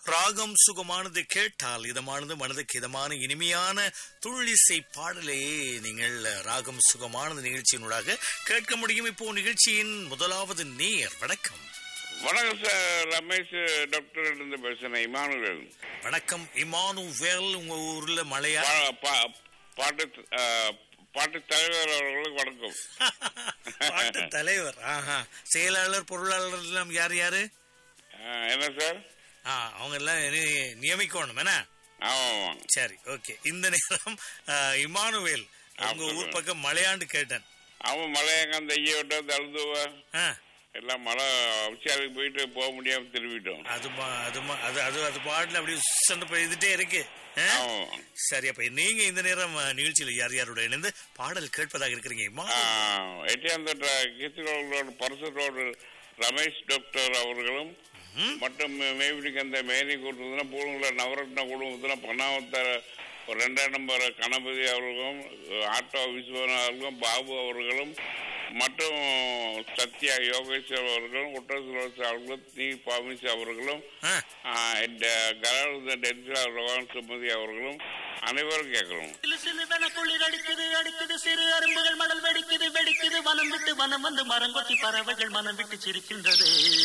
ராகம் சுகமானது கேட்டால் இதமானது மனதுக்கு இதமான இனிமையான துள்ளிசை பாடலே நீங்கள் ராகம் சுகமானது நிகழ்ச்சியினூடாக கேட்க முடியும் இப்போ நிகழ்ச்சியின் முதலாவது நேர் வணக்கம் வணக்கம் சார் ரமேஷ் டாக்டர் இருந்து பேசுறேன் இமானுவேல் வணக்கம் இமானுவேல் உங்க ஊர்ல மழையா பா- பா- பாட்டு ஆ, பாட்டு தலைவர் அவர்களுக்கு வணக்கம் பாட்டு தலைவர் ஆஹா செயலாளர் பொருளாளர் எல்லாம் யார் யாரு ஆ, என்ன சார் ஆ, அவங்க எல்லாம் நி- நியமிக்கணும் என்ன ஆமா சரி ஓகே இந்த நேரம் ஆ, இமானுவேல் உங்க ஆமா. ஊர் பக்கம் மலையாண்டு கேட்டேன் அவன் மலையங்க அந்த ஐய விட்டா தழுதுவ ஆ, எல்லாம் மழை அபிஷேகம் போயிட்டு போக முடியாம திரும்பிட்டோம் அது மா- அது மா- அது அது அது பாட்டுல அப்படி சண்டை போய்கிட்டே இருக்கு ஆ? ஆமா சரி அப்ப நீங்க இந்த நேரம் ஆ, நிகழ்ச்சியில யார் யாரோட இணைந்து பாடல் கேட்பதாக இருக்கிறீங்க இமா ஆ, எட்டியாந்தோட்ட கீர்த்திரோடு பரசு ரோடு ரமேஷ் டாக்டர் அவர்களும் மற்றும் மேவிடிக்கு அந்த மேனி கூட்டத்தில் பூலுங்கள நவரத்ன குடும்பத்தில் பண்ணாமத்த ஒரு ரெண்டாம் நம்பர் கணபதி அவர்களும் ஆட்டோ விஸ்வநாத் அவர்களும் பாபு அவர்களும் மற்றும் சத்யா யோகேஸ்வர் அவர்களும் குற்றசுரேஷ் அவர்களும் தி பாமிஸ் அவர்களும் ஆ, கலானந்த டென்சிலா ரவான் சுமதி அவர்களும் அனைவரும் கேட்கிறோம் சிலு சிலுவென குளிர் அடிக்குது அடிக்குது சிறு அரும்புகள் மணல் வெடிக்குது வெடிக்குது வனம் விட்டு வனம் வந்து மரம் கொத்தி பறவைகள் மனம் விட்டு சிரிக்கின்றது